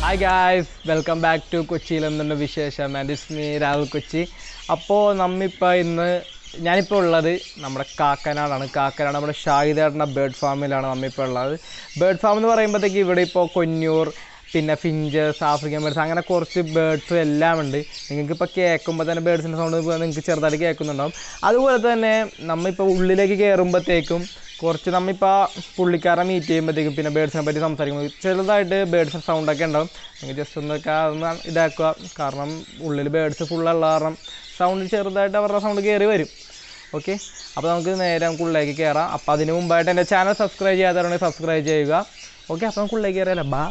Hi guys welcome back to കൊച്ചിയിൽ എന്തുണ്ട് വിശേഷം and is me Rahul Kochi അപ്പോൾ നമ്മിപ്പോൾ ഇന്ന് ഞാനിപ്പോൾ ഉള്ളത് നമ്മുടെ കാക്കനാടാണ് കാക്കനാട് നമ്മുടെ ഷാഹിദേട്ടൻ്റെ ബേർഡ് ഫാമിലാണ് നമ്മിപ്പോൾ ഉള്ളത് ബേർഡ് ഫാം എന്ന് പറയുമ്പോഴത്തേക്ക് ഇവിടെ ഇപ്പോൾ കൊന്നൂർ പിന്നെ ഫിഞ്ചസ് ആഫ്രിക്കൻ ബേർഡ്സ് അങ്ങനെ കുറച്ച് ബേർഡ്സ് എല്ലാം ഉണ്ട് നിങ്ങൾക്ക് ഇപ്പോൾ കേൾക്കുമ്പോൾ തന്നെ ബേർഡ്സിൻ്റെ സൗണ്ട് നിങ്ങൾക്ക് ചെറുതായിട്ട് കേൾക്കുന്നുണ്ടാവും അതുപോലെ തന്നെ നമ്മളിപ്പോൾ ഉള്ളിലേക്ക് കയറുമ്പോഴത്തേക്കും കുറച്ച് നമ്മളിപ്പോൾ പുള്ളിക്കാരെ മീറ്റ് ചെയ്യുമ്പോഴത്തേക്കും പിന്നെ ബേർഡ്സിനെ പറ്റി സംസാരിക്കുമ്പോൾ ചെറുതായിട്ട് ബേർഡ്സിൻ്റെ സൗണ്ടൊക്കെ ഉണ്ടാവും നിങ്ങൾ ജസ്റ്റ് ഒന്ന് ഒന്ന് ഇതാക്കുക കാരണം ഉള്ളിൽ ബേർഡ്സ് ഫുള്ളുള്ള കാരണം സൗണ്ട് ചെറുതായിട്ട് അവരുടെ സൗണ്ട് കയറി വരും ഓക്കെ അപ്പോൾ നമുക്ക് നേരെ നമുക്ക് ഉള്ളിലേക്ക് കയറാം അപ്പോൾ അതിന് മുമ്പായിട്ട് എൻ്റെ ചാനൽ സബ്സ്ക്രൈബ് ചെയ്യാത്തവരുണ്ടെങ്കിൽ സബ്സ്ക്രൈബ് ചെയ്യുക ഓക്കെ അപ്പോൾ നമുക്ക് ഉള്ളിലേക്ക് കയറിയല്ലോ ബാ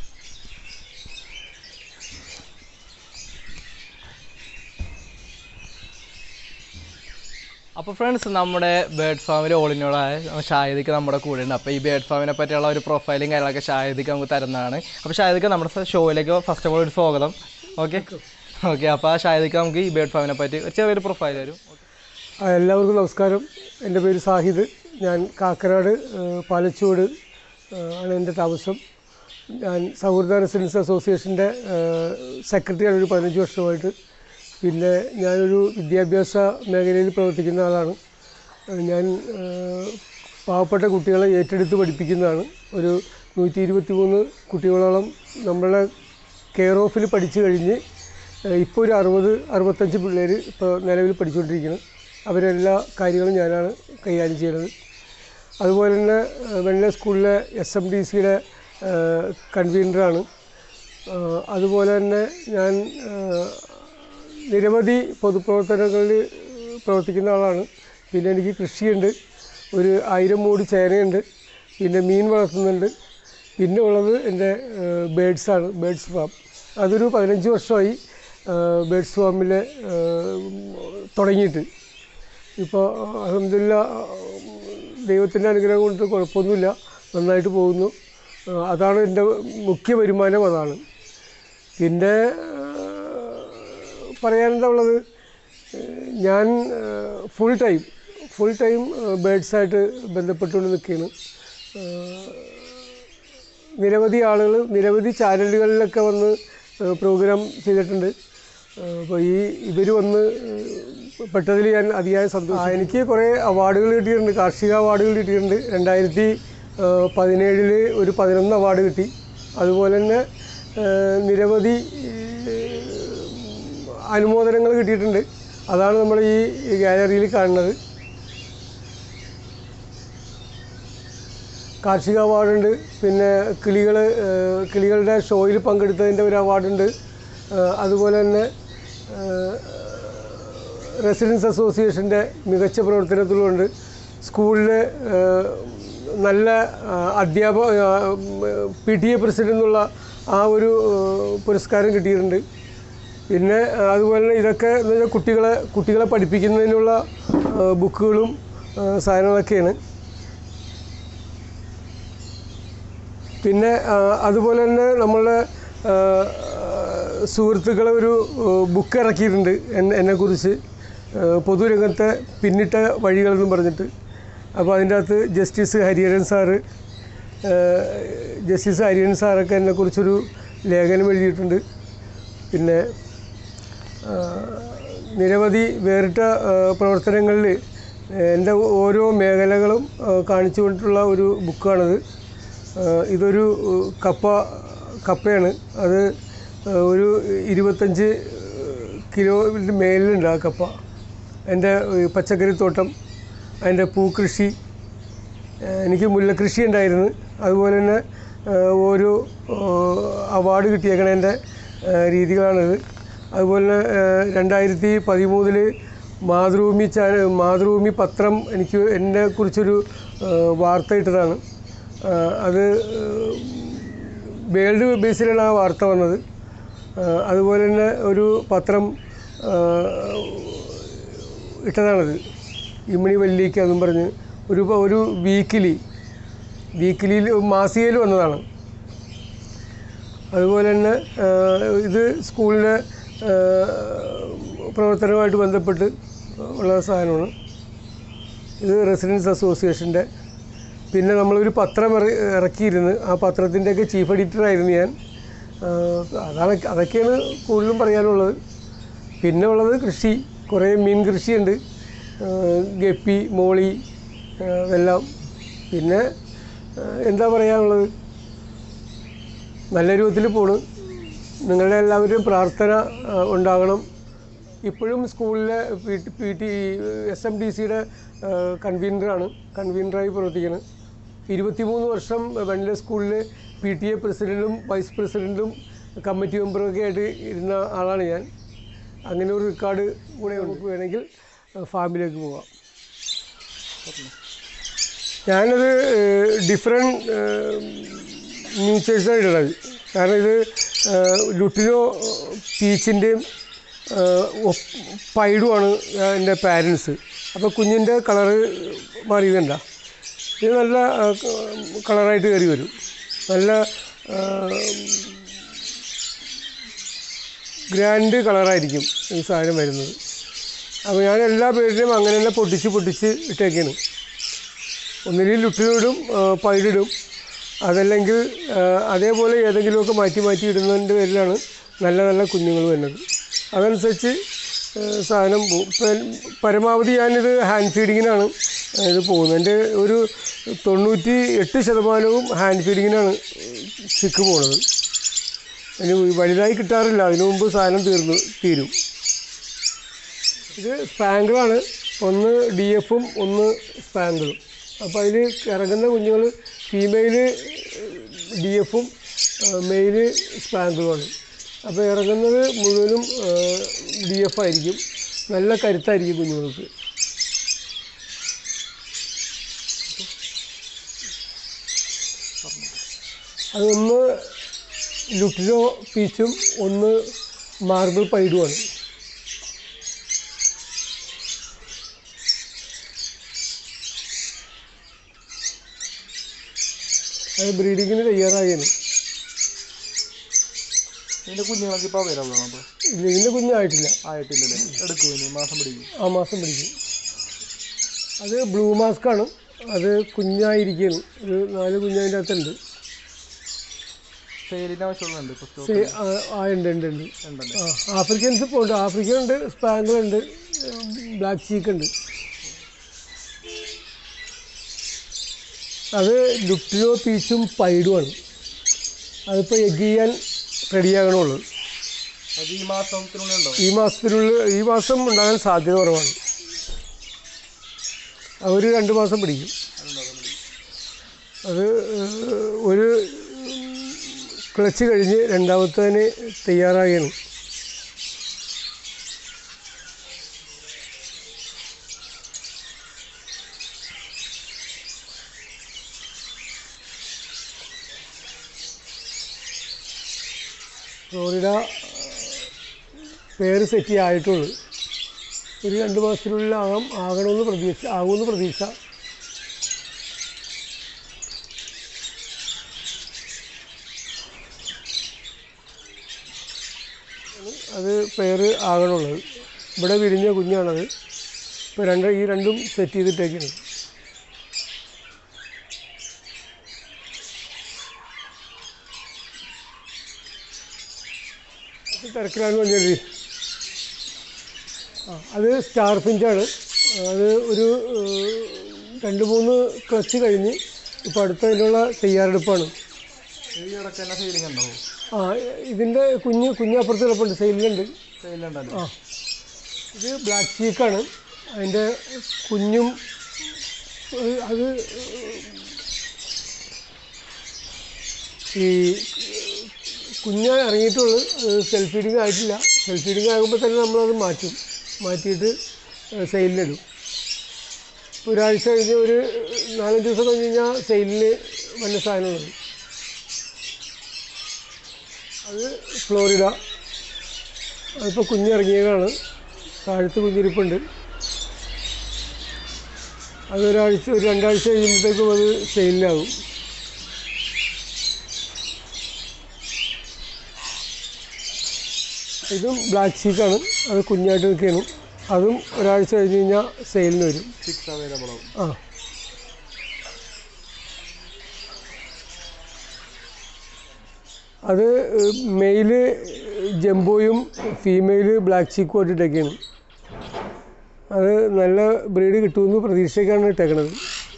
അപ്പോൾ ഫ്രണ്ട്സ് നമ്മുടെ ബേർഡ് ഫാമിൽ ഓളിനോടായ ഷാഹിദിക്ക് നമ്മുടെ കൂടെ ഉണ്ട് അപ്പോൾ ഈ ബേർഡ് ഫാമിനെ പറ്റിയുള്ള ഒരു പ്രൊഫൈലും കാര്യങ്ങളൊക്കെ ഷാഹിദിക്ക് നമുക്ക് തരുന്നതാണ് അപ്പോൾ ഷാഹിദിക്ക് നമ്മുടെ ഷോയിലേക്ക് ഫസ്റ്റ് ഓഫ് ഓൾ ഒരു സ്വാഗതം ഓക്കെ ഓക്കെ അപ്പോൾ ആ ഷാഹിദിക്ക് നമുക്ക് ഈ ബേർഡ് ഫാമിനെ പറ്റി ഒരു ചെറിയൊരു പ്രൊഫൈൽ തരും ആ, എല്ലാവർക്കും നമസ്കാരം എൻ്റെ പേര് സാഹിദ് ഞാൻ കാക്കനാട് ഏഹ്, പാലച്ചൂട് ഏഹ്, ആണ് എൻ്റെ താമസം ഞാൻ സൗഹൃദ റെസിഡൻസ് അസോസിയേഷൻ്റെ സെക്രട്ടറിയാണ് ഒരു പതിനഞ്ച് വർഷമായിട്ട് പിന്നെ ഞാനൊരു വിദ്യാഭ്യാസ മേഖലയിൽ പ്രവർത്തിക്കുന്ന ആളാണ് ഏഹ്, ഞാൻ ഏഹ്, പാവപ്പെട്ട കുട്ടികളെ ഏറ്റെടുത്ത് പഠിപ്പിക്കുന്നതാണ് ഒരു നൂറ്റി ഇരുപത്തി മൂന്ന് കുട്ടികളോളം നമ്മളുടെ കെയർ ഓഫിൽ പഠിച്ചു കഴിഞ്ഞ് ഏഹ്, ഇപ്പോൾ ഒരു അറുപത് അറുപത്തഞ്ച് പിള്ളേർ ഇപ്പോൾ നിലവിൽ പഠിച്ചുകൊണ്ടിരിക്കുന്നു അവരെല്ലാ കാര്യങ്ങളും ഞാനാണ് കൈകാര്യം ചെയ്യുന്നത് അതുപോലെ തന്നെ ഏഹ്, വെണ്ണ സ്കൂളിലെ എസ് എം ഡി സിയുടെ കൺവീനറാണ് ഏഹ്, അതുപോലെ തന്നെ ഞാൻ ഏഹ്, നിരവധി പൊതുപ്രവർത്തനങ്ങളിൽ പ്രവർത്തിക്കുന്ന ആളാണ് പിന്നെ എനിക്ക് കൃഷിയുണ്ട് ഒരു ആയിരം മൂട് ചേനയുണ്ട് പിന്നെ മീൻ വളർത്തുന്നുണ്ട് പിന്നെ ഉള്ളത് എൻ്റെ ബേഡ്സാണ് ബേഡ്സ് ഫാം അതൊരു പതിനഞ്ച് വർഷമായി ബേഡ്സ് ഫാമിൽ തുടങ്ങിയിട്ട് ഇപ്പോൾ അലഹമില്ല ദൈവത്തിൻ്റെ അനുഗ്രഹം കൊണ്ട് കുഴപ്പമൊന്നുമില്ല നന്നായിട്ട് പോകുന്നു ആ, അതാണ് എൻ്റെ മുഖ്യ വരുമാനം അതാണ് പിന്നെ ആ, പറയാനെന്താ ഉള്ളത് ഏഹ് ഞാൻ ഫുൾ ടൈം ഫുൾ ടൈം ബേഡ്സായിട്ട് ബന്ധപ്പെട്ടുകൊണ്ട് നിൽക്കുകയാണ് ഏഹ് നിരവധി ആളുകൾ നിരവധി ചാനലുകളിലൊക്കെ വന്ന് ഏഹ് പ്രോഗ്രാം ചെയ്തിട്ടുണ്ട് അപ്പോൾ ഈ ഇവർ വന്ന് ഏഹ് പെട്ടതിൽ ഞാൻ അതിയായ സന്തോഷം ആ, എനിക്ക് കുറേ അവാർഡുകൾ കിട്ടിയിട്ടുണ്ട് കാർഷിക അവാർഡുകൾ കിട്ടിയിട്ടുണ്ട് രണ്ടായിരത്തി പതിനേഴിൽ ഒരു പതിനൊന്ന് അവാർഡ് കിട്ടി അതുപോലെ തന്നെ ഏഹ് നിരവധി ഏഹ് അനുമോദനങ്ങൾ കിട്ടിയിട്ടുണ്ട് അതാണ് നമ്മൾ ഈ ഗാലറിയിൽ കാണുന്നത് കാർഷിക അവാർഡുണ്ട് പിന്നെ കിളികൾ കിളികളുടെ ഷോയിൽ പങ്കെടുത്തതിൻ്റെ ഒരു അവാർഡുണ്ട് ഏഹ് അതുപോലെ തന്നെ റെസിഡൻസ് അസോസിയേഷൻ്റെ മികച്ച പ്രവർത്തനത്തിലുണ്ട് സ്കൂളിൽ നല്ല ആ, അധ്യാപക പി ടി എ പ്രസിഡന്റ് എന്നുള്ള ആ ഒരു ഏഹ്, പുരസ്കാരം കിട്ടിയിട്ടുണ്ട് പിന്നെ ആ, അതുപോലെ തന്നെ ഇതൊക്കെ എന്ന് വെച്ചാൽ കുട്ടികളെ കുട്ടികളെ പഠിപ്പിക്കുന്നതിനുള്ള ആ, ബുക്കുകളും ആ, സാധനങ്ങളൊക്കെയാണ് പിന്നെ ആ, അതുപോലെ തന്നെ നമ്മളുടെ ആ, സുഹൃത്തുക്കളെ ഒരു ബുക്ക് ഇറക്കിയിട്ടുണ്ട് എന്നെ എന്നെക്കുറിച്ച് ആ, പൊതുരംഗത്തെ പിന്നിട്ട വഴികളെന്നും പറഞ്ഞിട്ട് അപ്പോൾ അതിൻ്റെ അകത്ത് ജസ്റ്റിസ് ഹരിഹരൻ സാറ് ആ, ജസ്റ്റിസ് ഹരിഹരൻ സാറൊക്കെ എന്നെക്കുറിച്ചൊരു ലേഖനം എഴുതിയിട്ടുണ്ട് പിന്നെ ആ, നിരവധി വേറിട്ട ആ, പ്രവർത്തനങ്ങളിൽ എൻ്റെ ഓരോ മേഖലകളും ആ, കാണിച്ചുകൊണ്ടുള്ള ഒരു ബുക്കാണിത് ആ, ഇതൊരു ഉ, കപ്പ കപ്പയാണ് അത് ആ, ഒരു ഇരുപത്തഞ്ച് കിലോ മേലിലുണ്ട് ആ കപ്പ എൻ്റെ ഈ പച്ചക്കറിത്തോട്ടം അതിൻ്റെ പൂക്കൃഷി ആ, എനിക്ക് മുല്ലക്കൃഷി ഉണ്ടായിരുന്നു അതുപോലെ തന്നെ ആ, ഓരോ അവാർഡ് കിട്ടിയേക്കണതിൻ്റെ രീതികളാണിത് അതുപോലെ തന്നെ രണ്ടായിരത്തി പതിമൂന്നിൽ മാതൃഭൂമി ചാനൽ മാതൃഭൂമി പത്രം എനിക്ക് എന്നെ കുറിച്ചൊരു ആ, വാർത്ത ഇട്ടതാണ് ആ, അത് വേൾഡ് ബേസിലാണ് ആ വാർത്ത വന്നത് ആ, അതുപോലെ തന്നെ ഒരു പത്രം ആ, ഇട്ടതാണത് ഇമ്മണി വല്ലിക്ക് അതും പറഞ്ഞ് ഒരു ഒരു വീക്കിലി വീക്കിലിയിൽ മാസികയിൽ വന്നതാണ് അതുപോലെ തന്നെ ആ, ഇത് സ്കൂളിലെ ആ, പ്രവർത്തനവുമായിട്ട് ബന്ധപ്പെട്ട് ഉള്ള സാധനമാണ് ഇത് റെസിഡൻസ് അസോസിയേഷൻ്റെ പിന്നെ നമ്മളൊരു പത്രം ഇറ- ഇറക്കിയിരുന്നു ആ പത്രത്തിൻ്റെയൊക്കെ ചീഫ് എഡിറ്ററായിരുന്നു ഞാൻ അതാണ് അതൊക്കെയാണ് കൂടുതലും പറയാനുള്ളത് പിന്നെ ഉള്ളത് കൃഷി കുറേ മീൻ കൃഷിയുണ്ട് ആ, ഗപ്പി മോളി ആ, ഇതെല്ലാം പിന്നെ ആ, എന്താ പറയാനുള്ളത് നല്ല രൂപത്തിൽ പോണ് നിങ്ങളുടെ എല്ലാവരുടെയും പ്രാർത്ഥന ആ, ഉണ്ടാകണം ഇപ്പോഴും സ്കൂളിലെ P T P T S M D സിയുടെ കൺവീനറാണ് കൺവീനറായി പ്രവർത്തിക്കുന്നത് ഇരുപത്തിമൂന്ന് വർഷം വെണ്ണല സ്കൂളിൽ പി ടി എ പ്രസിഡൻറ്റും വൈസ് പ്രസിഡൻറ്റും കമ്മിറ്റി മെമ്പറൊക്കെ ആയിട്ട് ഇരുന്ന ആളാണ് ഞാൻ അങ്ങനെ ഒരു റെക്കോർഡ് കൂടെ നമുക്ക് വേണമെങ്കിൽ ആ, ഫാമിലേക്ക് പോകാം ഞാനത് ഡിഫറെൻറ്റ് ന്യൂച്ചേഴ്സായിട്ടുള്ളത് കാരണം ഇത് ലുട്ടിനോ പീച്ചിൻ്റെയും പൈഡുമാണ് എൻ്റെ പാരൻസ് അപ്പോൾ കുഞ്ഞിൻ്റെ കളറ് മാറിയതുണ്ട ഇത് നല്ല കളറായിട്ട് കയറി വരും നല്ല ഗ്രാൻഡ് കളറായിരിക്കും ഈ സാധനം വരുന്നത് അപ്പോൾ ഞാൻ എല്ലാ പേരിലും അങ്ങനെ തന്നെ പൊട്ടിച്ച് പൊട്ടിച്ച് ഇട്ടേക്കാണ് ഒന്നിലും ലുട്ടിലിടും പൈഡിടും അതല്ലെങ്കിൽ ആ, അതേപോലെ ഏതെങ്കിലുമൊക്കെ മാറ്റി മാറ്റി ഇടുന്നതിൻ്റെ പേരിലാണ് നല്ല നല്ല കുഞ്ഞുങ്ങൾ വരുന്നത് അതനുസരിച്ച് ആ, സാധനം പോവും ഇപ്പം പരമാവധി ഞാനിത് ഹാൻഡ് ഫീഡിങ്ങിനാണ് ഇത് പോകുന്നത് എൻ്റെ ഒരു തൊണ്ണൂറ്റി എട്ട് ശതമാനവും ഹാൻഡ് ഫീഡിങ്ങിനാണ് ചിക്ക് പോണത് അതിന് വലുതായി കിട്ടാറില്ല അതിനു മുമ്പ് സാധനം തീർന്നു തീരും ഇത് സ്പാങ്കിളാണ് ഒന്ന് ഡി എഫും ഒന്ന് സ്പാങ്കിളും അപ്പോൾ അതിൽ ഇറങ്ങുന്ന കുഞ്ഞുങ്ങൾ ഫീമെയില് ഡി എഫും മെയില് സ്പാങ്കിളുമാണ് അപ്പോൾ ഇറങ്ങുന്നത് മുഴുവനും ഡി എഫ് ആയിരിക്കും നല്ല കരുത്തായിരിക്കും കുഞ്ഞുങ്ങൾക്ക് അതൊന്ന് ലുട്ടിനോ പീച്ചും ഒന്ന് മാർബിൾ പൈഡുമാണ് അത് ബ്രീഡിങ്ങിന് തയ്യാറായിരുന്നു ഇതിൻ്റെ കുഞ്ഞുങ്ങൾക്ക് ഇപ്പോൾ അവൈലബിൾ ആണ് അപ്പോൾ ഇല്ല ഇതിൻ്റെ കുഞ്ഞായിട്ടില്ല ആയിട്ടില്ലല്ലേ എടുക്കും ഇനി മാസം പിടിക്കും ആ മാസം പിടിക്കും അത് ബ്ലൂ മാസ്കാണ് അത് കുഞ്ഞായിരിക്കുന്നു ഒരു നാല് കുഞ്ഞതിൻ്റെ അകത്തുണ്ട് സെയിലിന് ആവശ്യമുള്ളുണ്ട് ഇപ്പോൾ സ്റ്റോക്ക് സേ- ആ ആ, ഉണ്ട് ഉണ്ട് ഉണ്ട് ഉണ്ടല്ലേ ആ ആഫ്രിക്കൻസ് ഇപ്പോൾ ഉണ്ട് ആഫ്രിക്കൻ ഉണ്ട് സ്പാങ്കിൾ ഉണ്ട് ബ്ലാക്ക് ചീക്ക് ഉണ്ട് അത് ലുപ്റ്റിനോ പീച്ചും പൈഡുമാണ് അതിപ്പോൾ എഗ് ചെയ്യാൻ റെഡിയാകണുള്ളൂ അത് ഈ മാസത്തിനുള്ളിൽ ഉണ്ടോ ഈ മാസത്തിനുള്ളിൽ ഈ മാസം ഉണ്ടാകാൻ സാധ്യത കുറവാണ് അത് ഒരു രണ്ട് മാസം പിടിക്കും അത് ഏഹ്, ഒരു ക്ലച്ച് കഴിഞ്ഞ് രണ്ടാമത്തതിന് തയ്യാറായാണ് ഫ്ലോറിഡ പേര് സെറ്റ് ആയിട്ടുള്ളൂ ഒരു രണ്ട് മാസത്തിനുള്ളിൽ ആകാം ആകണമെന്ന് പ്രതീക്ഷ ആകുമെന്ന് പ്രതീക്ഷ അത് പേര് ആകണുള്ളത് ഇവിടെ വിരിഞ്ഞ കുഞ്ഞാണത് ഇപ്പോൾ രണ്ട് ഈ രണ്ടും സെറ്റ് ചെയ്തിട്ടേക്കാണ് ഇത് തിരക്കിലാണ് പറഞ്ഞത് ആ അത് സ്റ്റാർ ഫിഞ്ചാണ് അത് ഒരു ഏഹ്, രണ്ട് മൂന്ന് ക്ലച്ച് കഴിഞ്ഞ് ഇപ്പോൾ അടുത്തതിനുള്ള തയ്യാറെടുപ്പാണ് ഈ ഇടയ്ക്ക് തന്നെ സെയിലിംഗ് ഉണ്ടാവും ആ ഇതിൻ്റെ കുഞ്ഞ് കുഞ്ഞപ്പുറത്ത് കിടപ്പുണ്ട് സൈഡിലുണ്ട് സെയിലുണ്ടല്ലോ ആ ഇത് ബ്ലാക്ക് ചീക്കാണ് അതിൻ്റെ കുഞ്ഞും ഏഹ്, അത് ഈ കുഞ്ഞ് ഇറങ്ങിയിട്ടുള്ളൂ അത് സെൽഫ് ഫീഡിങ് ആയിട്ടില്ല സെൽഫ് ഫീഡിങ് ആകുമ്പോൾ തന്നെ നമ്മളത് മാറ്റും മാറ്റിയിട്ട് സെയിലിലിടും ഒരാഴ്ച കഴിഞ്ഞ് ഒരു നാലഞ്ച് ദിവസം കഴിഞ്ഞ് കഴിഞ്ഞാൽ സെയിലിൽ വല്ല സാധനമുള്ളത് അത് ഫ്ലോറിഡ അതിപ്പോൾ കുഞ്ഞിറങ്ങിയതാണ് താഴത്ത് കുഞ്ഞിരിപ്പുണ്ട് അതൊരാഴ്ച ഒരു രണ്ടാഴ്ച കഴിയുമ്പോഴത്തേക്കും അത് സെയിലിനാകും ഇതും ബ്ലാക്ക് ചീക്കാണ് അത് കുഞ്ഞായിട്ട് നിൽക്കുകയാണ് അതും ഒരാഴ്ച കഴിഞ്ഞ് കഴിഞ്ഞാൽ സെയിലിന് വരും സിക്സ് അവൈലബിൾ ആവും ആ അത് മെയില് ജംബോയും ഫീമെയില് ബ്ലാക്ക് ചീക്കും ആയിട്ട് ഇട്ടേക്കാണ് അത് നല്ല ബ്രീഡ് കിട്ടുമെന്ന് പ്രതീക്ഷയ്ക്കാണ് ഇട്ടേക്കണത്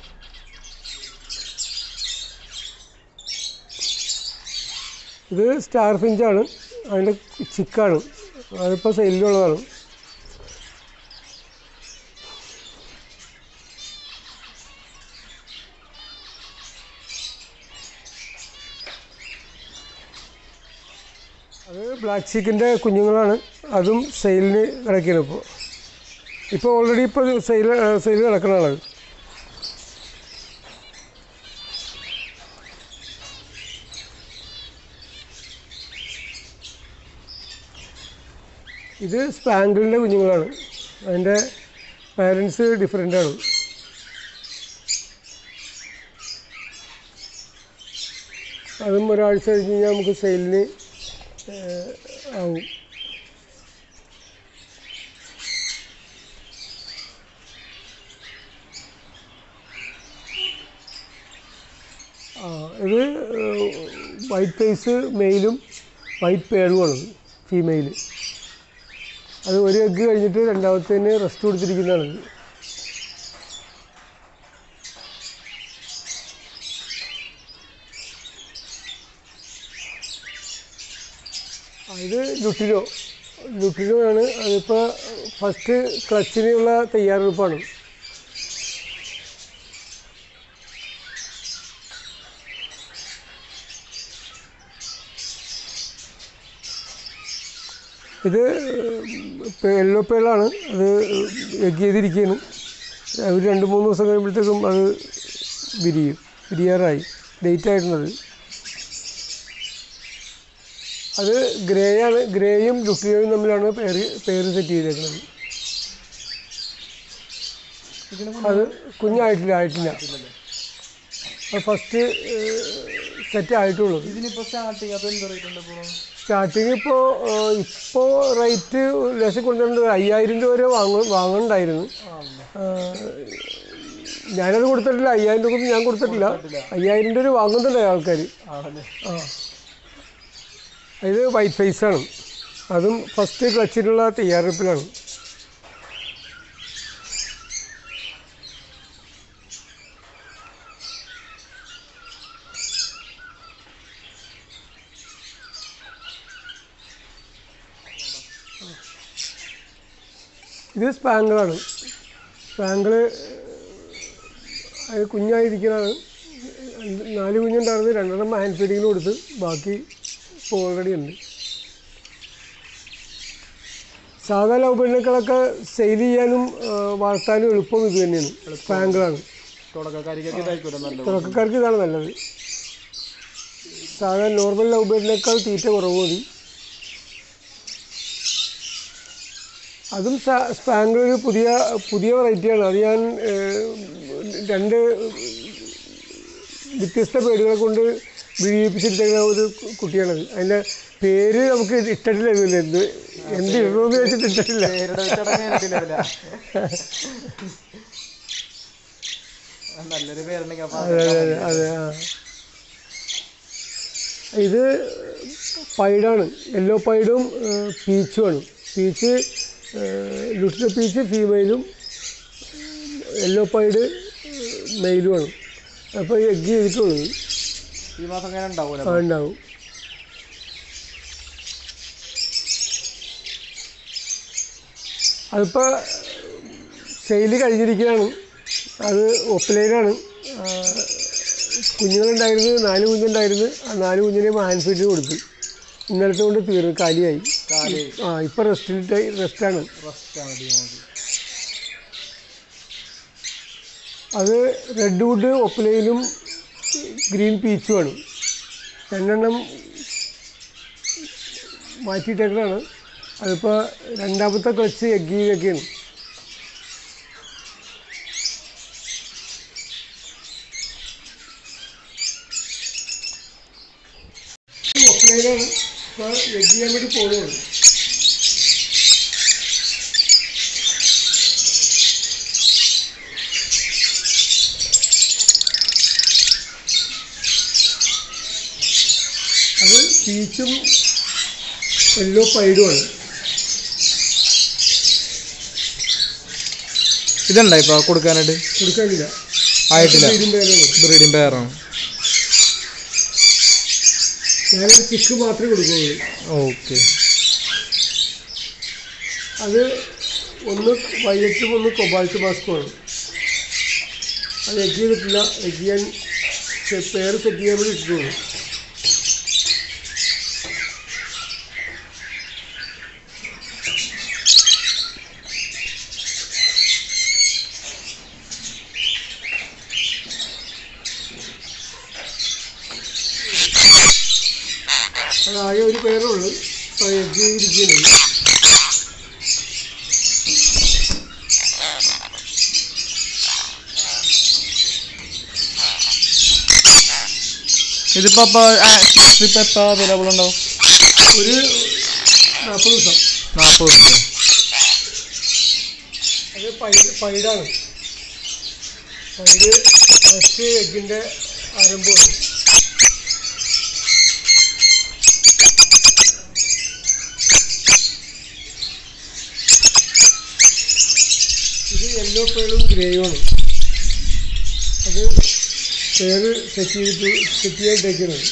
ഇത് സ്റ്റാർ ഫിഞ്ചാണ് അതിൻ്റെ ചിക്കാണ് അതിപ്പോൾ സെയിലിലുള്ളതാണ് അത് ബ്ലാക്ക് ചീക്കിൻ്റെ കുഞ്ഞുങ്ങളാണ് അതും സെയിലിന് കിടക്കുകയാണ് ഇപ്പോൾ ഇപ്പോൾ ഓൾറെഡി ഇപ്പോൾ സെയിൽ സെയിൽ കിടക്കുന്നതാണ് ഇത് സ്പാങ്കിളിൻ്റെ കുഞ്ഞുങ്ങളാണ് അതിൻ്റെ പാരൻസ് ഡിഫറെൻ്റ് ആണ് അതും ഒരാഴ്ച കഴിഞ്ഞ് കഴിഞ്ഞാൽ നമുക്ക് സെയിലിന് ആവും ആ ഇത് വൈറ്റ് ഫേസ് മെയിലും വൈറ്റ് പേളുമാണ് ഫീമെയിൽ അത് ഒരു എഗ്ഗ് കഴിഞ്ഞിട്ട് രണ്ടാമത്തേന് റെസ്റ്റ് കൊടുത്തിരിക്കുന്നതാണ് ഇത്. ആ, ഇത് ലുട്ടിനോ ലുട്ടിനോ ആണ് അതിപ്പോൾ ഫസ്റ്റ് ക്ലച്ചിനുള്ള തയ്യാറെടുപ്പാണ് ഇത് യെല്ലോ പേളാണ് അത് എഗ് ചെയ്തിരിക്കുകയാണ് ഒരു രണ്ട് മൂന്ന് ദിവസം കഴിയുമ്പോഴത്തേക്കും അത് വിരിയും വിരിയാറായി ഡേറ്റ് ആയിരുന്നത് അത് ഗ്രേ ആണ് ഗ്രേയും ലുട്ടിയോയും തമ്മിലാണ് പേര് പേര് സെറ്റ് ചെയ്തേക്കുന്നത് അത് കുഞ്ഞായിട്ടില്ല ആയിട്ടില്ല അത് ഫസ്റ്റ് സെറ്റ് ആയിട്ടുള്ളൂ ഇതിനിപ്പോൾ സ്റ്റാർട്ടിങ് അപ്പോൾ എന്ത് റേറ്റ് ഉണ്ട് ഇപ്പോൾ സ്റ്റാർട്ടിങ് ഇപ്പോൾ ഇപ്പോൾ റേറ്റ് ലേശം കൊണ്ടുവരുന്നത് അയ്യായിരം രൂപ വരെ വാങ്ങ വാങ്ങണ്ടായിരുന്നു ആ, ഞാനത് കൊടുത്തിട്ടില്ല അയ്യായിരം രൂപ ഞാൻ കൊടുത്തിട്ടില്ല അയ്യായിരം രൂപ വാങ്ങുന്നുണ്ട് ആൾക്കാർ ആണല്ലേ ആ ഇത് വൈറ്റ് ഫേസാണ് അതും ഫസ്റ്റ് ക്ലച്ചിനുള്ള തയ്യാറെടുപ്പിലാണ് ഇത് സ്പാങ്കിളാണ് സ്പാങ്കിള് അത് കുഞ്ഞായിരിക്കണതാണ് നാല് കുഞ്ഞുണ്ടായിരുന്നു രണ്ടെണ്ണം ഹാൻഡ് ഫീഡിങ്ങിന് കൊടുത്ത് ബാക്കി ഇപ്പോൾ ഓൾറെഡി ഉണ്ട് സാധാ ലവ് ബെഡിനേക്കാളൊക്കെ സെയിൽ ചെയ്യാനും ആ, വളർത്താനും എളുപ്പം ഇത് തന്നെയാണ് സ്പാങ്കിളാണ് തുടക്കക്കാരിക്കൊക്കെ ഇതായിരിക്കുമല്ലോ നല്ലത് തുടക്കക്കാർക്ക് ഇതാണ് നല്ലത് സാധാരണ നോർമൽ ലവ് ബേഡിനേക്കാൾ തീറ്റ കുറവ് മതി അതും സ്പാങ്കിൾ ഒരു പുതിയ പുതിയ വെറൈറ്റിയാണ് അത് ഞാൻ ഏഹ്, രണ്ട് വ്യത്യസ്ത പേരുകളെ കൊണ്ട് വിരിയിപ്പിച്ചിരിക്കുന്ന ഒരു കു- കുട്ടിയാണത് അതിൻ്റെ പേര് നമുക്ക് ഇട്ടിട്ടില്ല ഇതിൽ എന്ത് എന്ത് ഇടണമെന്ന് വെച്ചിട്ട് ഇട്ടിട്ടില്ല പേരുടെ ചടങ്ങ് കഴിഞ്ഞിട്ടില്ല നല്ലൊരു പേരുണ്ടെങ്കിൽ അപ്പോൾ അതെ അതെ അതെ ആ ഇത് പൈഡാണ് യെല്ലോ പൈഡും പീച്ചുമാണ് പീച്ച് ലുട്ടിലെ പീച്ച് ഫീമെയിലും യെല്ലോ പൈഡ് മെയിലുമാണ് അപ്പോൾ എഗ് ചെയ്തിട്ടുള്ളത് ഈ മാസം അങ്ങനെ ഉണ്ടാവൂല ആ ഉണ്ടാവും അതിപ്പോൾ സെയിൽ കഴിഞ്ഞിരിക്കുകയാണ് അത് ഒപ്പിലൈനാണ് കുഞ്ഞുങ്ങളുണ്ടായിരുന്നു നാല് കുഞ്ഞുണ്ടായിരുന്നു ആ നാല് കുഞ്ഞിനെ ഹാൻഡ് ഫീഡിന് കൊടുത്തു ഇന്നലത്തെ കൊണ്ട് തീർന്നു കാലിയായി കാല് ആ ഇപ്പോൾ റെസ്റ്റിലിട്ട് റെസ്റ്റാണ് റസ്റ്റാണ് ടീമോക്ക് അത് റെഡ് വുഡ് ഒപ്പിലയിലും ഗ്രീൻ പീച്ചുമാണ് രണ്ടെണ്ണം മാറ്റിയിട്ടേക്കണാണ് അതിപ്പോൾ രണ്ടാമത്തെ ക്ലച്ച് എഗ്ഗിയൊക്കെയാണ് ഒപ്പിലയിലാണ് ഇപ്പോൾ എഗ് ചെയ്യാൻ വേണ്ടി പോകുന്നത് അത് പീച്ചും യെല്ലോ പൈഡുമാണ് ഇതുണ്ടോ ഇപ്പോൾ കൊടുക്കാനായിട്ട് കൊടുക്കാനില്ല ആയിട്ടില്ല ബ്രീഡിംഗ് പേരാണ് ബ്രീഡിംഗ് പെയറാണ് ഞാനൊരു ചിക്ക് മാത്രമേ കൊടുക്കുകയുള്ളൂ ഓക്കെ അത് ഒന്ന് വൈലറ്റും ഒന്ന് കൊബാൾട്ട് മാസ്കുമാണ് അത് എഗ് ചെയ്തിട്ടില്ല എഗ് ചെയ്യാൻ പേര് സെറ്റ് ചെയ്യാൻ വേണ്ടി ഇട്ടിട്ടുള്ളൂ അതാകെ ഒരു പേരുള്ളൂ അപ്പോൾ എഗ് ചെയ്തിരിക്കുന്നുണ്ട് ഇതിപ്പോൾ അപ്പോൾ ഇപ്പോൾ എപ്പോൾ അവൈലബിൾ ഉണ്ടാവും ഒരു നാൽപ്പത് ദിവസം നാൽപ്പത് ദിവസം അത് പൈഡ് പൈഡാണ് പൈഡ് ഫസ്റ്റ് എഗ്ഗിൻ്റെ ആരംഭമാണ് ഇത് യെല്ലോ പേളും ഗ്രേയുമാണ് അത് പേര് സെറ്റ് ചെയ്തിട്ട് സെറ്റ് ചെയ്യാൻ ഇട്ടേക്കുന്നത്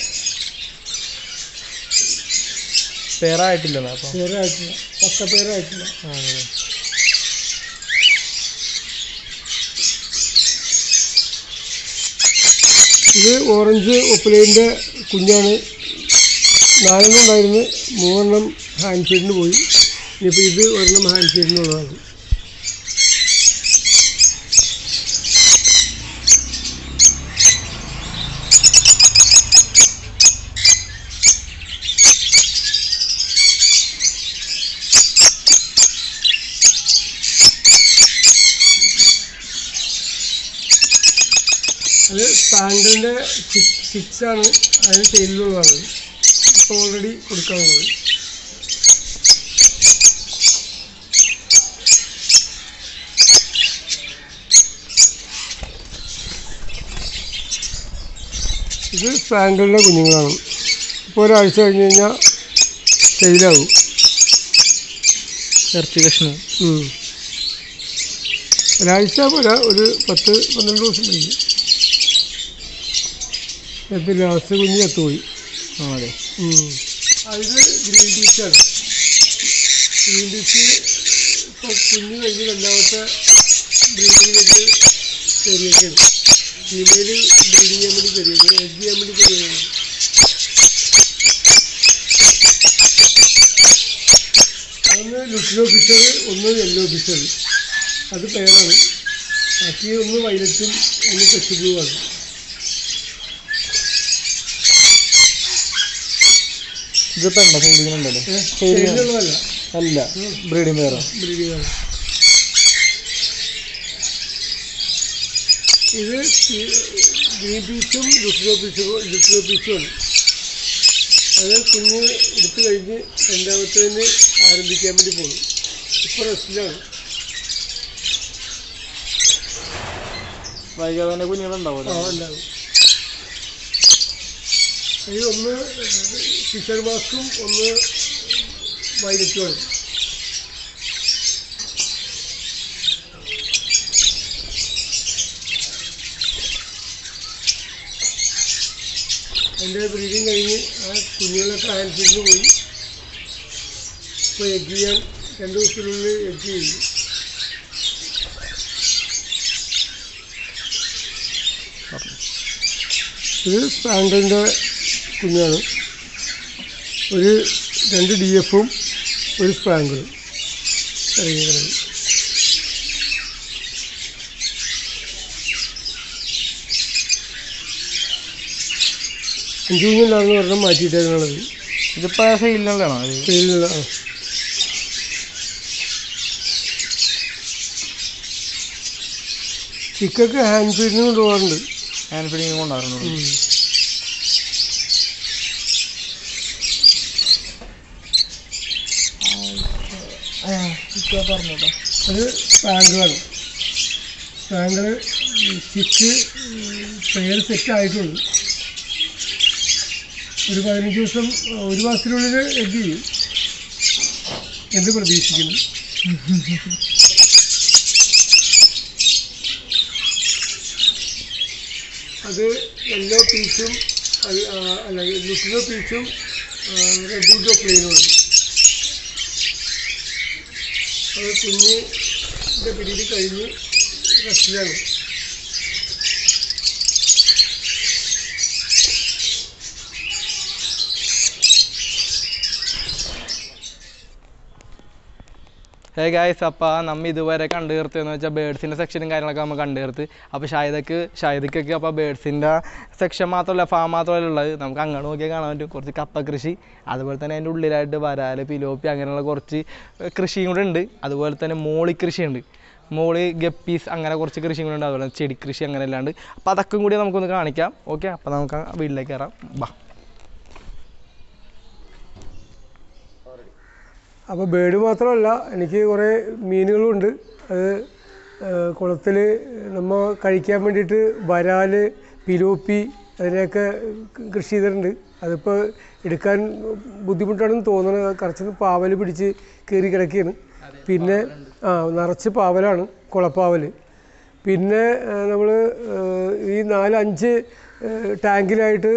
പേരായിട്ടില്ലല്ലോ അപ്പോൾ പേരായിട്ടില്ല പക്ക പേരായിട്ടില്ല ആണല്ലേ ഇത് ഓറഞ്ച് ഒപ്പലേൻ്റെ കുഞ്ഞാണ് നാലെണ്ണം ഉണ്ടായിരുന്നു മൂന്നെണ്ണം ഹാൻഡ് ഫീഡിന് പോയി ഇനിയിപ്പോൾ ഇത് ഒരെണ്ണം ഹാൻഡ് ഫീഡിനുള്ളതാണ് അത് സ്പാൻഡലിൻ്റെ സിക്സാണ് അതിന് സെയിലുള്ളതാണ് ഇപ്പോൾ ഓൾറെഡി കൊടുക്കാനുള്ളത് ഇത് സ്പാൻഡലിൻ്റെ കുഞ്ഞുങ്ങളാണ് ഇപ്പോൾ ഒരാഴ്ച കഴിഞ്ഞ് കഴിഞ്ഞാൽ സെയിലാകും ഇറച്ചി കഷ്ണം ഉം. ഒരാഴ്ച പോരാ ഒരു പത്ത് പന്ത്രണ്ട് ദിവസം കഴിയും എന്നിട്ട് ലാസ്റ്റ് കുഞ്ഞ് ചത്തുപോയി ആണല്ലേ ഇത് ഗ്രീൻ പീച്ചാണ് ഗ്രീൻ പീച്ച് ഇപ്പോൾ കുഞ്ഞ് കഴിഞ്ഞ് രണ്ടാമത്തെ ബ്രീഡിങ്ങിലേക്ക് കയറിയേക്കാണ് ഫീമെയിൽ ബ്രീഡിങ് ചെയ്യാൻ വേണ്ടി കയറിയത് എഗ് ചെയ്യാൻ വേണ്ടി കയറിയതാണ് ഒന്ന് ലുക്കിലോ ഫിഷർ ഒന്ന് യെല്ലോ ഫിഷർ അത് പേരാണ് ബാക്കി ഒന്ന് വൈലറ്റും ഒന്ന് ടെസ്റ്റ് ബ്ലൂ ആണ് ഇതിപ്പോൾ ഉണ്ടോ സൈഡിലുണ്ടല്ലോ ശരിയുള്ളതല്ല അല്ല ബ്രീഡിംഗ് പെയറാ ബ്രീഡിംഗ് ആണ് ഇത് ഗ്രീൻ പീസും ലുക്കിലോ പീസും ലുക്കിലോ പീസുമാണ് അത് കുഞ്ഞ് എടുത്തു കഴിഞ്ഞ് രണ്ടാമത്തേന് ആരംഭിക്കാൻ വേണ്ടി പോകുന്നു ഇപ്പോൾ റെസ്റ്റിലാണ് വൈകാതെ തന്നെ കുഞ്ഞുങ്ങളുണ്ടാവും ആ ഉണ്ടാകും ഇത് ഒന്ന് ഫിഷർ മാസ്കും ഒന്ന് വൈലറ്റുമാണ് അതിൻ്റെ ബ്രീഡിങ് കഴിഞ്ഞ് ആ കുഞ്ഞുങ്ങളൊക്കെ ഹാൻഡ്ഫീഡിന് പോയി ഇപ്പോൾ എഗ് ചെയ്യാൻ രണ്ട് ദിവസത്തിനുള്ളിൽ എഗ് ചെയ്യും ഇത് സ്പാൻഡറിൻ്റെ കുഞ്ഞാണ് ഒരു രണ്ട് ഡി എഫും ഒരു സ്പാങ്കിളും ഇറങ്ങിക്കുന്നത് അഞ്ച് കുഞ്ഞുണ്ടാകുന്ന ഒരെണ്ണം മാറ്റിയിട്ടേക്കുന്നത് ഇതിപ്പോൾ സെയിലുള്ളതാണോ ഇത് പേരിലുള്ള ആ ചിക്കൊക്കെ ഹാൻഡ് ഫീഡിന് കൊണ്ടുപോകാറുണ്ട് ഹാൻഡ് ഫീഡിങ് കൊണ്ടായിരുന്നു ഉം. പറഞ്ഞോട്ടോ അത് സ്പാങ്കിളാണ് സ്പാങ്കിൾ ചിക്ക് പേര് സെറ്റ് ആയിട്ടുള്ളൂ ഒരു പതിനഞ്ച് ദിവസം ആ, ഒരു മാസത്തിനുള്ളിൽ എഗ് ചെയ്യും എന്ത് പ്രതീക്ഷിക്കുന്നു അത് യെല്ലോ പീച്ചും അത് ആ, അല്ല ലുക്കിനോ പീച്ചും റെഡ് വുഡോ പ്ലെയിനുമാണ് അത് കുഞ്ഞിൻ്റെ പിടിയിൽ കഴിഞ്ഞ് റെസ്റ്റിലാണ് ഹേ ഗായ്സ് അപ്പോൾ നമ്മ ഇതുവരെ കണ്ടു തീർത്തെന്ന് വെച്ചാൽ ബേഡ്സിൻ്റെ സെക്ഷനും കാര്യങ്ങളൊക്കെ നമ്മൾ കണ്ടു തീർത്ത് അപ്പോൾ ഷായദക്ക് ഷായദക്കൊക്കെ അപ്പോൾ ബേഡ്സിൻ്റെ സെക്ഷൻ മാത്രമല്ല ഫാം മാത്രമല്ല ഉള്ളത് നമുക്ക് അങ്ങോട്ട് നോക്കിയാൽ കാണാൻ പറ്റും കുറച്ച് കപ്പ കൃഷി അതുപോലെ തന്നെ അതിൻ്റെ ഉള്ളിലായിട്ട് വരാല് പിലോപ്പി അങ്ങനെയുള്ള കുറച്ച് കൃഷിയും കൂടെ ഉണ്ട് അതുപോലെ തന്നെ മോളി കൃഷിയുണ്ട് മോളി ഗപ്പീസ് അങ്ങനെ കുറച്ച് കൃഷിയും കൂടെ ഉണ്ട് അതുപോലെ ചെടി കൃഷി അങ്ങനെ എല്ലാം ഉണ്ട് അപ്പോൾ അതൊക്കെ കൂടി നമുക്കൊന്ന് കാണിക്കാം ഓക്കെ അപ്പോൾ നമുക്ക് ആ വീട്ടിലേക്ക് കയറാം ബാ അപ്പോൾ ബേഡ് മാത്രമല്ല എനിക്ക് കുറേ മീനുകളുണ്ട് അത് കുളത്തിൽ നമ്മൾ കഴിക്കാൻ വേണ്ടിയിട്ട് വരാല് പിലോപ്പി അതിനെയൊക്കെ കൃഷി ചെയ്തിട്ടുണ്ട് അതിപ്പോൾ എടുക്കാൻ ബുദ്ധിമുട്ടാണെന്ന് തോന്നുന്നത് കുറച്ച് പാവൽ പിടിച്ച് കയറി കിടക്കുകയാണ് പിന്നെ ആ നിറച്ച് പാവലാണ് കുളപ്പാവൽ പിന്നെ നമ്മൾ ഈ നാലഞ്ച് ടാങ്കിലായിട്ട്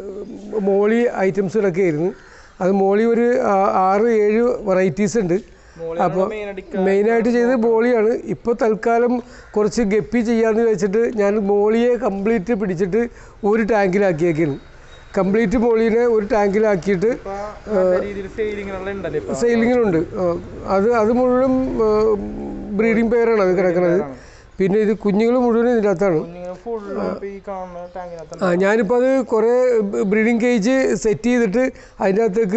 മോളി ഐറ്റംസ് കിടക്കുകയായിരുന്നു അത് മോളി ഒരു ആ- ആറ് ഏഴ് വെറൈറ്റീസ് ഉണ്ട് അപ്പോൾ മെയിനായിട്ട് ചെയ്തത് ബോളിയാണ് ഇപ്പോൾ തൽക്കാലം കുറച്ച് ഗപ്പി ചെയ്യാമെന്ന് വെച്ചിട്ട് ഞാൻ മോളിയെ കംപ്ലീറ്റ് പിടിച്ചിട്ട് ഒരു ടാങ്കിലാക്കിയേക്കാണ് കംപ്ലീറ്റ് മോളീനെ ഒരു ടാങ്കിലാക്കിയിട്ട് രീതിയിൽ സെയിലിങ്ങനെയുള്ള ഉണ്ടല്ലോ ഇപ്പോൾ സെയിലിങ്ങിനുണ്ട് ആ, അത് അത് മുഴുവൻ ബ്രീഡിംഗ് പെയറാണ് അത് കിടക്കുന്നത് പിന്നെ ഇത് കുഞ്ഞുങ്ങൾ മുഴുവൻ ഇതിൻ്റെ അകത്താണ് കുഞ്ഞുങ്ങൾ ഫുൾ ഈ കാണുന്ന ടാങ്കിനകത്ത് ആ ഞാനിപ്പോൾ അത് കുറേ ബ്രീഡിംഗ് കേജ് സെറ്റ് ചെയ്തിട്ട് അതിൻ്റെ അകത്തേക്ക്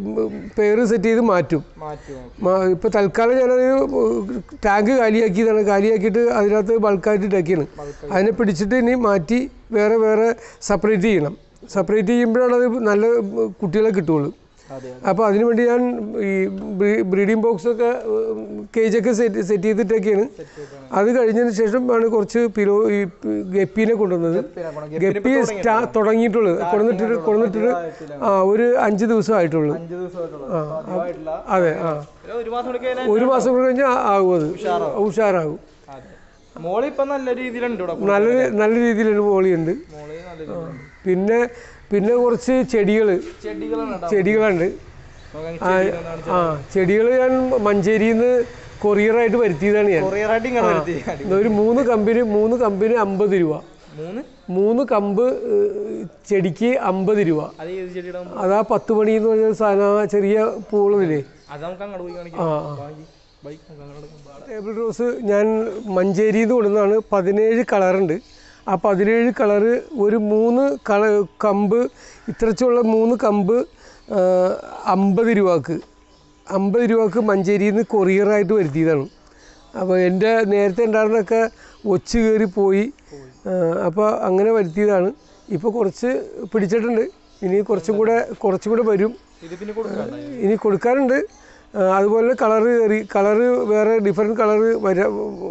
പെയർ സെറ്റ് ചെയ്ത് മാറ്റും മാറ്റും ഇപ്പോൾ തൽക്കാലം ഞാനത് ടാങ്ക് കാലിയാക്കിയതാണ് കാലിയാക്കിയിട്ട് അതിനകത്ത് ബൾക്കായിട്ട് ഇട്ടൊക്കെയാണ് അതിനെ പിടിച്ചിട്ട് ഇനി മാറ്റി വേറെ വേറെ സെപ്പറേറ്റ് ചെയ്യണം സെപ്പറേറ്റ് ചെയ്യുമ്പോഴാണ് അത് നല്ല കുട്ടികളെ കിട്ടുള്ളൂ അതെ അപ്പോൾ അതിനു വേണ്ടി ഞാൻ ഈ ബ്രീഡിംഗ് ബോക്സൊക്കെ കേജൊക്കെ സെറ്റ് സെറ്റ് ചെയ്തിട്ടൊക്കെയാണ് അത് കഴിഞ്ഞതിന് ശേഷം ആണ് കുറച്ച് പിലോ ഈ ഗപ്പീനെ കൊണ്ടുവന്നത് ഗപ്പി സ്റ്റാ തുടങ്ങിയിട്ടുള്ളത് കൊണ്ടുവന്നിട്ട് കൊണ്ടുവന്നിട്ട് ആ ഒരു അഞ്ച് ദിവസം ആയിട്ടുള്ളൂ അഞ്ച് ദിവസമായിട്ടുള്ള അതെ ആ ഒരു മാസം കൂടി കഴിഞ്ഞാൽ ഒരു മാസം കൂടെ കഴിഞ്ഞാൽ ആകും അത് ഉഷാറാകും അതെ മോള് ഇപ്പൊ നല്ല രീതിയിലുണ്ട് ഇവിടെ നല്ല നല്ല രീതിയിലൊരു പോളിയുണ്ട് മോള് നല്ല രീതിയിലുണ്ട് പിന്നെ പിന്നെ കുറച്ച് ചെടികൾ ചെടികളാണ് കേട്ടോ ചെടികളുണ്ട് നോക്കാൻ ആ, ആ ചെടികൾ ഞാൻ മഞ്ചേരിയിൽ നിന്ന് കൊറിയറായിട്ട് വരുത്തിയതാണ് ഞാൻ കൊറിയറായിട്ട് ഇങ്ങനെ വരുത്തി ഒരു മൂന്ന് കമ്പിന് മൂന്ന് കമ്പിന് അമ്പത് രൂപ മൂന്ന് മൂന്ന് കമ്പ് ഏഹ്, ചെടിക്ക് അമ്പത് രൂപ അത് ഏത് ചെടിയുടെ ആവുമ്പോ? അതാ പത്ത് മണി എന്ന് പറഞ്ഞ സാധനം ആ ചെറിയ പൂളില്ലേ അത് നമുക്ക് അങ്ങോട്ട് പോയി ആ കാണിക്കാം ആ. ബാക്കി ബൈക്ക് നമുക്ക് അങ്ങോട്ട് പോകാം. ടേബിൾ റോസ് ഞാൻ മഞ്ചേരിയിൽ നിന്ന് കൊണ്ടുവന്നതാണ് പതിനേഴ് കളറുണ്ട് ആ പതിനേഴ് കളറ് ഒരു മൂന്ന് കള കമ്പ് ഇത്രച്ചുള്ള മൂന്ന് കമ്പ് ആ, അമ്പത് രൂപക്ക് അമ്പത് രൂപക്ക് മഞ്ചേരിയിൽ നിന്ന് കൊറിയറായിട്ട് വരുത്തിയതാണ് അപ്പോൾ എൻ്റെ നേരത്തെ ഉണ്ടായിരുന്നൊക്കെ ഒച്ച് കയറി പോയി അപ്പോൾ അങ്ങനെ വരുത്തിയതാണ് ഇപ്പോൾ കുറച്ച് പിടിച്ചിട്ടുണ്ട് ഇനി കുറച്ചും കൂടെ കുറച്ചും കൂടെ വരും ഇത് പിന്നെ കൊടുക്കാം ഇനി കൊടുക്കാറുണ്ട് ആ, അതുപോലെ കളറ് കയറി കളറ് വേറെ ഡിഫറെൻറ്റ് കളറ് വരാ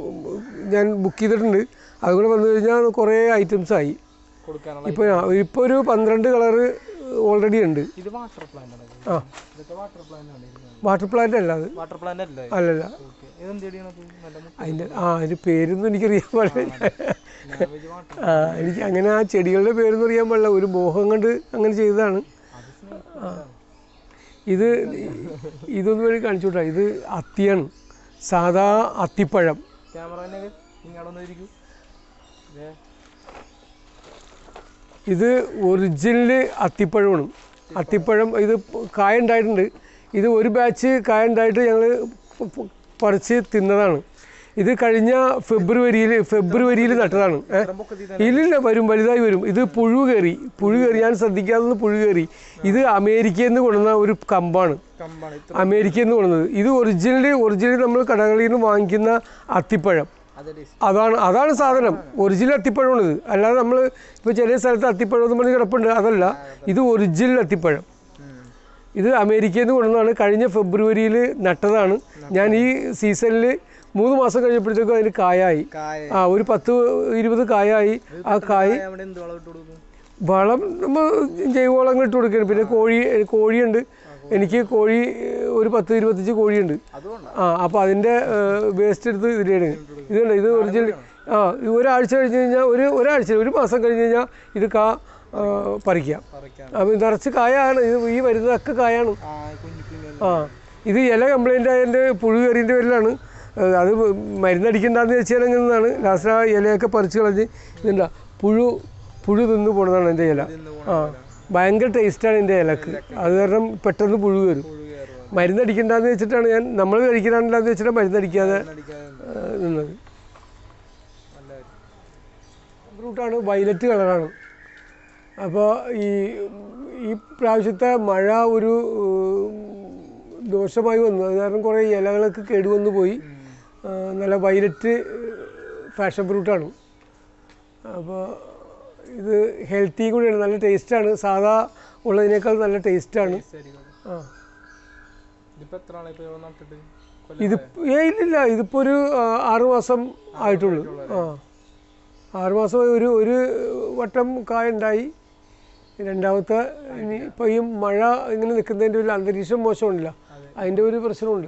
ഞാൻ ബുക്ക് ചെയ്തിട്ടുണ്ട് അതുകൂടെ വന്നു കഴിഞ്ഞാൽ കുറേ ഐറ്റംസ് ആയി കൊടുക്കാനുള്ള ഇപ്പോൾ ഇപ്പോൾ ഒരു പന്ത്രണ്ട് കളറ് ഓൾറെഡി ഉണ്ട് ഇത് വാട്ടർ പ്ലാന്റ് ആണ് ആ ഇതൊക്കെ വാട്ടർ പ്ലാന്റ് ആണ് വാട്ടർ പ്ലാന്റ് അല്ല അത് വാട്ടർ പ്ലാന്റ് അല്ലേ അല്ലല്ല ഓക്കെ ഇതെന്ത് ചെടിയാണ് അത്? നല്ല മുട്ട അതിൻ്റെ ആ അതിൻ്റെ പേരൊന്നും എനിക്കറിയാൻ പാടില്ല നാവേജ് വാട്ടർ ആ എനിക്ക് അങ്ങനെ ആ ചെടികളുടെ പേരൊന്നും അറിയാൻ പാടില്ല ഒരു മോഹം കൊണ്ട് അങ്ങനെ ചെയ്തതാണ് അത് സ്നേഹം ഇത് ഇതൊന്നും വേണ്ടി കാണിച്ചു വിട്ടാ ഇത് അത്തിയാണ് സാധാ അത്തിപ്പഴം ക്യാമറ തന്നെ ഇങ്ങോട്ടൊന്നും ഇരിക്കും ദേ, ഇത് ഒറിജിനൽ അത്തിപ്പഴമാണ് അത്തിപ്പഴം ഇത് കായ ഉണ്ടായിട്ടുണ്ട് ഇത് ഒരു ബാച്ച് കായ ഉണ്ടായിട്ട് ഞങ്ങൾ പറിച്ച് തിന്നതാണ് ഇത് കഴിഞ്ഞ ഫെബ്രുവരിയിൽ ഫെബ്രുവരിയിൽ നട്ടതാണ് ഏ? ഇത്രയും പൊക്കത്തിൽ തന്നെ ഇല്ലില്ല വരും വലുതായി വരും ഇത് പുഴു കയറി പുഴു കയറി ഞാൻ ശ്രദ്ധിക്കാതെ പുഴു കയറി ഇത് അമേരിക്കയിൽ നിന്ന് കൊണ്ടുവന്ന ഒരു കമ്പാണ് കമ്പാണ് ഇത്ര അമേരിക്കയിൽ നിന്ന് കൊണ്ടുവന്നത് ഇത് ഒറിജിനലി ഒറിജിനലി നമ്മൾ കടകളിൽ നിന്ന് വാങ്ങിക്കുന്ന അത്തിപ്പഴം അതെ ടേസ്റ്റ് അതാണ് അതാണ് സാധനം ഒറിജിനൽ അത്തിപ്പഴമാണ് ഇത് അല്ലാതെ നമ്മൾ ഇപ്പോൾ ചില സ്ഥലത്ത് അത്തിപ്പഴം എന്ന് പറഞ്ഞ് കിടപ്പുണ്ട് അതല്ല ഇത് ഒറിജിനൽ അത്തിപ്പഴം ഇത് അമേരിക്കയിൽ നിന്ന് കൊണ്ടുവന്നതാണ് കഴിഞ്ഞ ഫെബ്രുവരിയിൽ നട്ടതാണ് ഞാൻ ഈ സീസണിൽ മൂന്ന് മാസം കഴിഞ്ഞപ്പോഴത്തേക്കും അതിന് കായായി കായ ആ ഒരു പത്ത് ഇരുപത് കായായി ആ കായ് അവിടെ എന്ത് വളം ഇട്ട് കൊടുക്കും വളം നമ്മൾ ജൈവവളങ്ങൾ ഇട്ട് കൊടുക്കുകയാണ് പിന്നെ കോഴി കോഴിയുണ്ട് എനിക്ക് കോഴി ഏഹ്, ഒരു പത്ത് ഇരുപത്തഞ്ച് കോഴിയുണ്ട് അതുകൊണ്ടാണ് ആ അപ്പോൾ അതിൻ്റെ വേസ്റ്റ് എടുത്ത് ഇതിലാണ് ഇതുണ്ട് ഇത് ഒറിജിനൽ ആ ഇത് ഒരാഴ്ച കഴിഞ്ഞ് കഴിഞ്ഞാൽ ഒരു ഒരാഴ്ച ഒരു മാസം കഴിഞ്ഞ് കഴിഞ്ഞാൽ ഇത് കാ ആ, പറിക്കാം പറിക്കാൻ അപ്പോൾ നിറച്ച് കായാണ് ഇത് ഈ വരുന്നതൊക്കെ കായാണ് ആ കുഞ്ഞു കുഞ്ഞു ആ ഇത് ഇല കംപ്ലൈൻ്റ് ആയതിൻ്റെ പുഴു കയറിൻ്റെ പേരിലാണ് ഏഹ് അത് മരുന്നടിക്കണ്ടെന്ന് വെച്ചാൽ ലാസ്റ്റ് ആ ഇലയൊക്കെ പറിച്ച് കളഞ്ഞ് ഇതുണ്ട പുഴു പുഴു തിന്ന് പോണതാണ് എൻ്റെ ഇല ആ ഭയങ്കര ടേസ്റ്റാണ് എൻ്റെ ഇലക്ക് അത് കാരണം പെട്ടെന്ന് പുഴു കയറും പുഴു കയറുക മരുന്നടിക്കണ്ടെന്ന് വെച്ചിട്ടാണ് ഞാൻ നമ്മൾ കഴിക്കണമെന്ന് വെച്ചിട്ടാണ് മരുന്നടിക്കാതെ അടിക്കാതെ ഏഹ് നിന്നത് നല്ല ഫ്രൂട്ടാണ് വയലറ്റ് കളറാണ് അപ്പോൾ ഈ ഈ പ്രാവശ്യത്തെ മഴ ഒരു ഏഹ്, ദോഷമായി വന്നു അത് കാരണം കുറേ ഇലകളൊക്കെ കേടുവന്നു പോയി ആ, നല്ല വയലറ്റ് ഫാഷൻ ഫ്രൂട്ടാണ് അപ്പോൾ ഇത് ഹെൽത്തി കൂടിയാണ് നല്ല ടേസ്റ്റാണ് സാധാ ഉള്ളതിനേക്കാൾ നല്ല ടേസ്റ്റാണ് ശരി ആ ഇതിപ്പോ എത്ര നാളെ ഇപ്പൊ ഇവിടെ നട്ടിട്ട് ഇത് ഏ ഇല്ലില്ല ഇതിപ്പോൾ ഒരു ആ, ആറ് മാസം ആയിട്ടുള്ളൂ ആ ആറ് മാസം ഒരു ഒരു വട്ടം കായ ഉണ്ടായി രണ്ടാമത്തെ ഇനി ഇപ്പോൾ ഈ മഴ ഇങ്ങനെ നിൽക്കുന്നതിൻ്റെ ഒരു അന്തരീക്ഷം മോശമുണ്ടല്ല അതിൻ്റെ ഒരു പ്രശ്നമുണ്ട്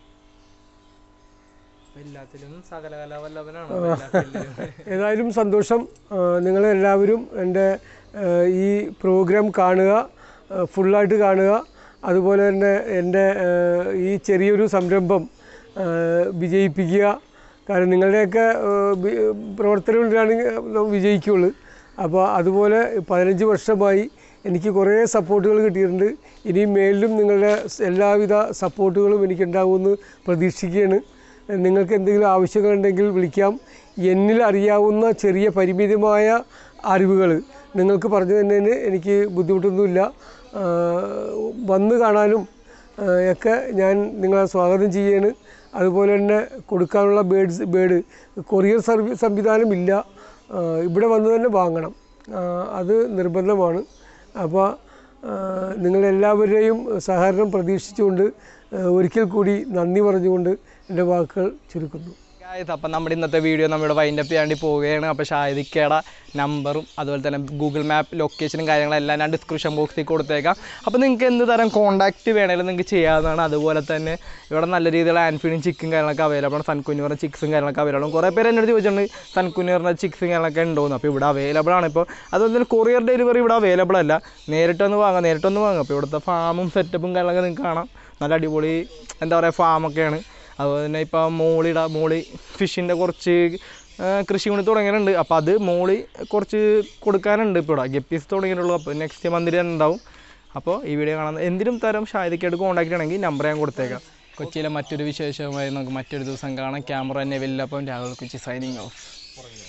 എല്ലാത്തിലും സകലകല വല്ലഭനാണ് എല്ലാത്തിലും. ഏതായാലും സന്തോഷം ആ, നിങ്ങളെല്ലാവരും എൻ്റെ ആ, ഈ പ്രോഗ്രാം കാണുക ആ, ഫുള്ളായിട്ട് കാണുക അതുപോലെ തന്നെ എൻ്റെ ആ, ഈ ചെറിയൊരു സംരംഭം ആ, വിജയിപ്പിക്കുക കാരണം നിങ്ങളുടെയൊക്കെ ആ, വി- പ്രവർത്തനങ്ങളിലാണ് നമ്മൾ വിജയിക്കുകയുള്ളൂ അപ്പോൾ അതുപോലെ പതിനഞ്ച് വർഷമായി എനിക്ക് കുറേ സപ്പോർട്ടുകൾ കിട്ടിയിട്ടുണ്ട് ഇനിയും മേലിലും നിങ്ങളുടെ എല്ലാവിധ സപ്പോർട്ടുകളും എനിക്കുണ്ടാവുമെന്ന് പ്രതീക്ഷിക്കുകയാണ് നിങ്ങൾക്ക് എന്തെങ്കിലും ആവശ്യങ്ങളുണ്ടെങ്കിൽ വിളിക്കാം എന്നിൽ അറിയാവുന്ന ചെറിയ പരിമിതമായ അറിവുകൾ നിങ്ങൾക്ക് പറഞ്ഞു തന്നതിന് എനിക്ക് ബുദ്ധിമുട്ടൊന്നുമില്ല ആ, വന്ന് കാണാനും ആ, ഒക്കെ ഞാൻ നിങ്ങളെ സ്വാഗതം ചെയ്യാണ് അതുപോലെ തന്നെ കൊടുക്കാനുള്ള ബേഡ്സ് ബേഡ് കൊറിയർ സർവീസ് സംവിധാനം ഇല്ല ആ, ഇവിടെ വന്ന് തന്നെ വാങ്ങണം ആ, അത് നിർബന്ധമാണ് അപ്പോൾ നിങ്ങളെല്ലാവരുടെയും സഹകരണം പ്രതീക്ഷിച്ചുകൊണ്ട് ആ, ഒരിക്കൽ കൂടി നന്ദി പറഞ്ഞുകൊണ്ട് എൻ്റെ വാക്കുകൾ ചുരുക്കുന്നു ഗായ്സ് അപ്പം നമ്മുടെ ഇന്നത്തെ വീഡിയോ നമ്മുടെ വൈൻഡപ്പ് ചെയ്യാണ്ടി പോവുകയാണ് അപ്പോൾ ഷാഹിദിക്കയുടെ നമ്പറും അതുപോലെ തന്നെ ഗൂഗിൾ മാപ്പ് ലൊക്കേഷനും കാര്യങ്ങളെല്ലാം ഞാൻ ഡിസ്ക്രിപ്ഷൻ ബോക്സിൽ കൊടുത്തേക്കാം അപ്പോൾ നിങ്ങൾക്ക് എന്ത് തരം കോൺടാക്റ്റ് വേണമെങ്കിലും നിങ്ങൾക്ക് ചെയ്യാവുന്നതാണ് അതുപോലെ തന്നെ ഇവിടെ നല്ല രീതിയിലുള്ള ആൻഫീഡും ചിക്കും കാര്യങ്ങളൊക്കെ അവൈലബിൾ ആണ് സൺകുഞ്ഞൂറിൻ്റെ ചിക്സും കാര്യങ്ങളൊക്കെ അവൈലബിൾ ആണ് കുറേ പേര് എന്നോട് ചോദിച്ചിട്ടുണ്ട് സൺകുഞ്ഞൂറിൻ്റെ ചിക്സും കാര്യങ്ങളൊക്കെ ഉണ്ടോയെന്ന് അപ്പോൾ ഇവിടെ അവൈലബിൾ ആണ് ഇപ്പോൾ അതുപോലെ തന്നെ കൊറിയർ ഡെലിവറി ഇവിടെ അവൈലബിൾ അല്ല നേരിട്ടൊന്ന് വാങ്ങാം നേരിട്ടൊന്ന് വാങ്ങാം അപ്പോൾ ഇവിടുത്തെ ഫാമും സെറ്റപ്പും കാര്യങ്ങളൊക്കെ നിങ്ങൾക്ക് കാണാം നല്ല അടിപൊളി എന്താ പറയുക ഫാമൊക്കെയാണ് അതുപോലെ തന്നെ ഇപ്പോൾ മോളിട മോളി ഫിഷിൻ്റെ കുറച്ച് ആ, കൃഷി കൊണ്ട് തുടങ്ങിയിട്ടുണ്ട് അപ്പോൾ അത് മോളി കുറച്ച് കൊടുക്കാനുണ്ട് ഇപ്പോൾ ഇവിടെ ഗപ്പീസ് തുടങ്ങിയിട്ടുള്ളൂ അപ്പോൾ നെക്സ്റ്റ് മന്തിൽ തന്നെ ഉണ്ടാവും അപ്പോൾ ഈ വീഡിയോ കാണാൻ എന്തിനും തരം ഷായതിക്കായിട്ട് കോൺടാക്ട് ചെയ്യണമെങ്കിൽ നമ്പർ ഞാൻ കൊടുത്തേക്കാം കൊച്ചിയിലെ മറ്റൊരു വിശേഷമായി നമുക്ക് മറ്റൊരു ദിവസം കാണാം ക്യാമറ തന്നെ വലിയ അപ്പം രാഹുൽ കൊച്ചി സൈനിങ് ഓഫ്